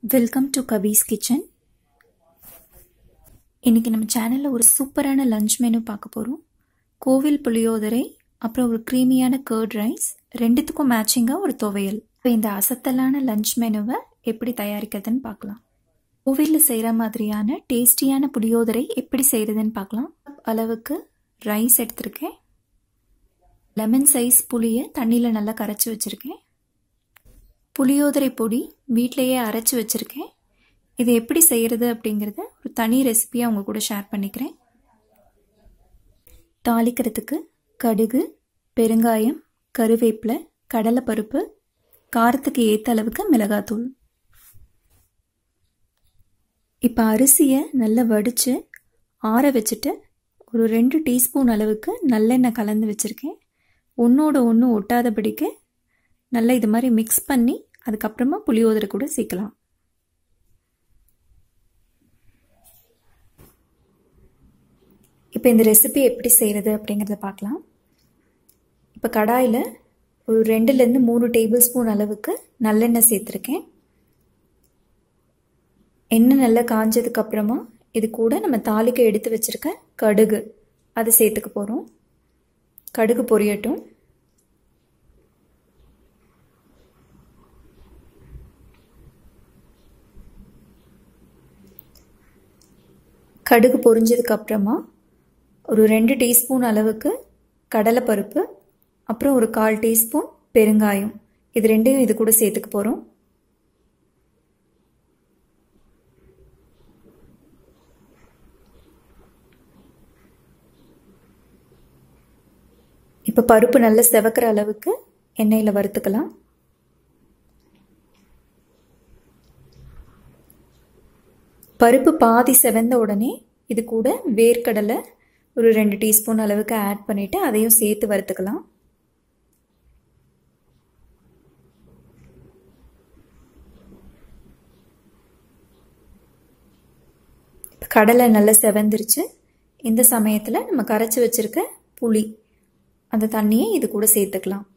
welcome to கபீஸ் kitchen இன்றைக்கி நம்ம சேனலில் ஒரு சூப்பரான லஞ்ச் மெனு பார்க்க போகிறோம் கோவில் புளியோதரை அப்புறம் ஒரு க்ரீமியான கர்ட் ரைஸ் ரெண்டுத்துக்கும் மேட்சிங்காக ஒரு துவையல் இப்போ இந்த அசத்தலான லஞ்ச் மெனுவை எப்படி தயாரிக்கிறதுன்னு பார்க்கலாம் கோவிலில் செய்கிற மாதிரியான டேஸ்டியான புளியோதரை எப்படி செய்கிறதுன்னு பார்க்கலாம் அளவுக்கு ரைஸ் எடுத்திருக்கேன் லெமன் சைஸ் புளியை தண்ணியில் நல்லா கரைச்சி வச்சுருக்கேன் புளியோதரை பொடி வீட்டிலையே அரைச்சி வச்சுருக்கேன் இது எப்படி செய்கிறது அப்படிங்கிறத ஒரு தனி ரெசிபியாக உங்கள் கூட ஷேர் பண்ணிக்கிறேன் தாளிக்கிறதுக்கு கடுகு பெருங்காயம் கருவேப்பிலை கடலைப்பருப்பு காரத்துக்கு ஏற்ற அளவுக்கு மிளகாத்தூள் இப்போ அரிசியை நல்லா வடித்து ஆற வச்சுட்டு ஒரு ரெண்டு டீஸ்பூன் அளவுக்கு நல்லெண்ணெய் கலந்து வச்சுருக்கேன் ஒன்றோட ஒன்று ஒட்டாதபடிக்கு நல்லா இது மாதிரி மிக்ஸ் பண்ணி அதுக்கப்புறமா புளியோதரை கூட சேர்க்கலாம் இப்போ இந்த ரெசிபி எப்படி செய்கிறது அப்படிங்கிறத பார்க்கலாம் இப்போ கடாயில் ஒரு ரெண்டுலேருந்து மூணு டேபிள் ஸ்பூன் அளவுக்கு நல்லெண்ணெய் சேர்த்துருக்கேன் எண்ணெய் நல்லா காஞ்சதுக்கப்புறமா இது கூட நம்ம தாளிக்க எடுத்து வச்சுருக்க கடுகு அதை சேர்த்துக்க போகிறோம் கடுகு பொரியட்டும் கடுகு பொரிஞ்சதுக்கு அப்புறமா ஒரு ரெண்டு டீஸ்பூன் அளவுக்கு கடலைப்பருப்பு அப்புறம் ஒரு கால் டீஸ்பூன் பெருங்காயம் இது ரெண்டையும் இது கூட சேர்த்துக்க போகிறோம் இப்போ பருப்பு நல்லா செவக்கிற அளவுக்கு எண்ணெயில் வறுத்துக்கலாம் பருப்பு பாதி செவந்த உடனே இது கூட வேர்க்கடலை ஒரு ரெண்டு டீஸ்பூன் அளவுக்கு ஆட் பண்ணிவிட்டு அதையும் சேர்த்து வறுத்துக்கலாம் இப்போ கடலை நல்லா செவந்துருச்சு இந்த சமயத்தில் நம்ம கரைச்சி வச்சுருக்க புளி அந்த தண்ணியை இது கூட சேர்த்துக்கலாம்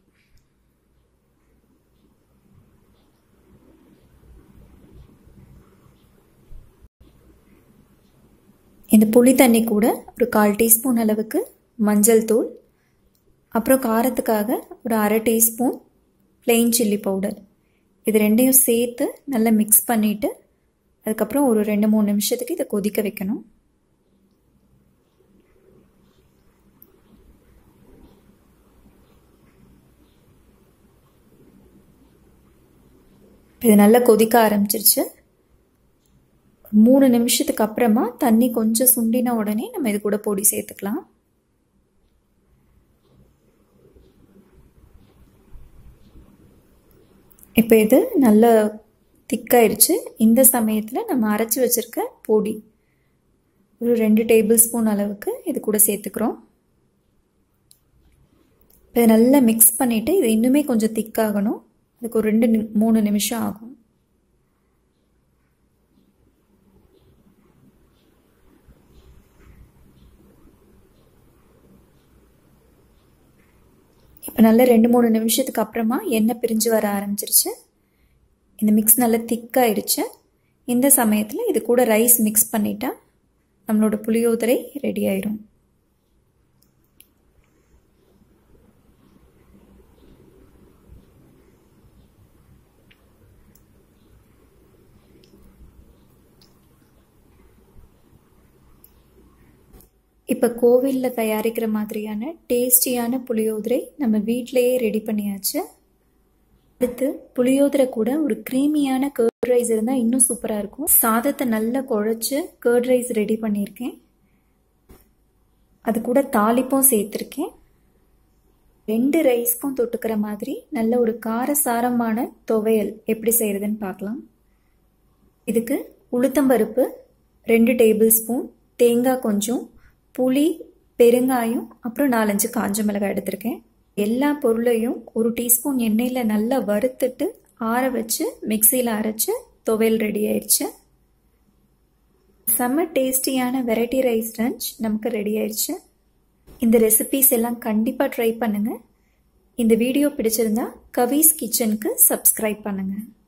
இந்த புளி தண்ணி கூட ஒரு கால் டீஸ்பூன் அளவுக்கு மஞ்சள் தூள் அப்புறம் காரத்துக்காக ஒரு அரை டீஸ்பூன் பிளெயின் சில்லி பவுடர் இது ரெண்டையும் சேர்த்து நல்லா மிக்ஸ் பண்ணிவிட்டு அதுக்கப்புறம் ஒரு ரெண்டு மூணு நிமிஷத்துக்கு இதை கொதிக்க வைக்கணும் இது நல்லா கொதிக்க ஆரம்பிச்சிருச்சு மூணு நிமிஷத்துக்கு அப்புறமா தண்ணி கொஞ்சம் சுண்டின உடனே நம்ம இது கூட பொடி சேர்த்துக்கலாம் இப்போ இது நல்ல திக்காயிருச்சு இந்த சமயத்தில் நம்ம அரைச்சி வச்சுருக்க பொடி ஒரு ரெண்டு டேபிள் ஸ்பூன் அளவுக்கு இது கூட சேர்த்துக்கிறோம் இப்போ நல்லா மிக்ஸ் பண்ணிவிட்டு இது இன்னுமே கொஞ்சம் திக்காகணும் அதுக்கு ஒரு ரெண்டு மூணு நிமிஷம் ஆகும் இப்போ நல்லா ரெண்டு மூணு நிமிஷத்துக்கு அப்புறமா எண்ணெய் பிரிஞ்சு வர ஆரம்பிச்சிருச்சு இந்த மிக்ஸ் நல்லா திக்காயிடுச்சு இந்த சமயத்தில் இது கூட ரைஸ் மிக்ஸ் பண்ணிட்டா நம்மளோட புளியோதரை ரெடி ஆயிரும் இப்போ கோவிலில் தயாரிக்கிற மாதிரியான டேஸ்டியான புளியோதரை நம்ம வீட்டிலையே ரெடி பண்ணியாச்சு அடுத்து புளியோதரை கூட ஒரு க்ரீமியான கேர்ட் ரைஸ் இருந்தால் இன்னும் சூப்பராக இருக்கும் சாதத்தை நல்லா குழச்சி கேர்ட் ரைஸ் ரெடி பண்ணியிருக்கேன் அது கூட தாளிப்பும் சேர்த்துருக்கேன் ரெண்டு ரைஸ்க்கும் தொட்டுக்கிற மாதிரி நல்ல ஒரு காரசாரமான துவையல் எப்படி செய்கிறதுன்னு பார்க்கலாம் இதுக்கு உளுத்தம்பருப்பு ரெண்டு டேபிள் ஸ்பூன் தேங்காய் கொஞ்சம் புளி பெருங்காயம் அப்புறம் நாலஞ்சு காஞ்ச மிளகாய் எடுத்திருக்கேன் எல்லா பொருளையும் ஒரு டீஸ்பூன் எண்ணெயில் நல்லா வறுத்துட்டு ஆற வச்சு மிக்சியில் அரைச்சி துவையல் ரெடி ஆயிடுச்சு செம்ம டேஸ்டியான வெரைட்டி ரைஸ் லஞ்ச் நமக்கு ரெடி ஆயிடுச்சு இந்த ரெசிபீஸ் எல்லாம் கண்டிப்பாக ட்ரை பண்ணுங்கள் இந்த வீடியோ பிடிச்சிருந்தா கவிஸ் கிச்சனுக்கு சப்ஸ்கிரைப் பண்ணுங்கள்